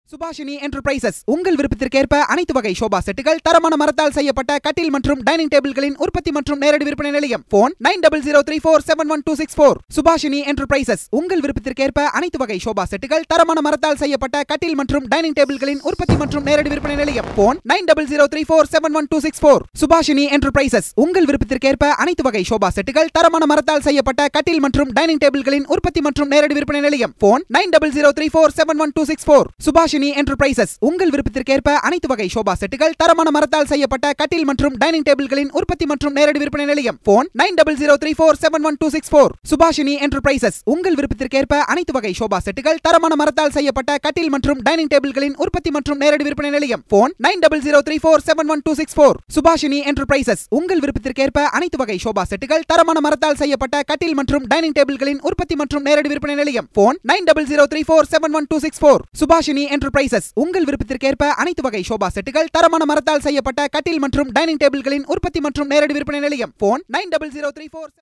Subhashini Enterprises உங்கள் விருப்பத்திற்கேற்ப அனைத்து வகை சோபா செட்டுகள் தரமான மரத்தால் செய்யப்பட்ட கட்டில் மற்றும் டைனிங் டேபிள்களின் உற்பத்தி மற்றும் நேரடி விற்பனை நிலையம் phone nine double zero three four seven one two six four Subhashini Enterprises உங்கள் விருப்பத்திற்கேற்ப அனைத்து வகை சோபா செட்டுகள் தரமான மரத்தால் செய்யப்பட்ட கட்டில் மற்றும் டைனிங் டேபிள்களின் உற்பத்தி மற்றும் நேரடி விற்பனை நிலையம் phone nine double zero three four seven one two six four Subhashini Enterprises உங்கள் விருப்பத்திற்கேற்ப அனைத்து வகை சோபா செட்டுகள் தரமான மரத்தால் செய்யப்பட்ட கட்டில் மற்றும் டைனிங் டேபிள்களின் உற்பத்தி மற்றும் நேரடி விற்பனை நிலையம் phone nine double zero three four seven one two six four Subhashini Enterprises உங்கள் விருப்பத்திற்கேற்ப அனைத்து வகை சோபா செட்டுகள் தரமான மரத்தால் செய்யப்பட்ட கட்டில் மற்றும் டைனிங் டேபிள்களின் உற்பத்தி மற்றும் நேரடி விற்பனை நிலையம் phone nine double zero three four seven one two six four Subhashini Enterprises உங்கள் விருப்பத்திற்கேற்ப அனைத்து வகை சோபா செட்டுகள் தரமான மரத்தால் செய்யப்பட்ட கட்டில் மற்றும் டைனிங் டேபிள்களின் உற்பத்தி மற்றும் நேரடி விற்பனை நிலையம் phone nine double zero three four seven one two six four Subhashini Enterprises உங்கள் விருப்பத்திற்கேற்ப அனைத்து வகை சோபா செட்டுகள் தரமான மரத்தால் செய்யப்பட்ட கட்டில் மற்றும் டைனிங் டேபிள்களின் உற்பத்தி மற்றும் நேரடி விற்பனை நிலையம் phone nine double zero three four seven one two six four Subhashini Enterprises உங்கள் விருப்பத்திற்கேற்ப அனைத்து வகை சோபா செட்டுகள் தரமான மரத்தால் செய்யப்பட்ட கட்டில் மற்றும் டைனிங் டேபிள்களின் உற்பத்தி மற்றும் நேரடி விற்பனை நிலையம் phone nine double zero three four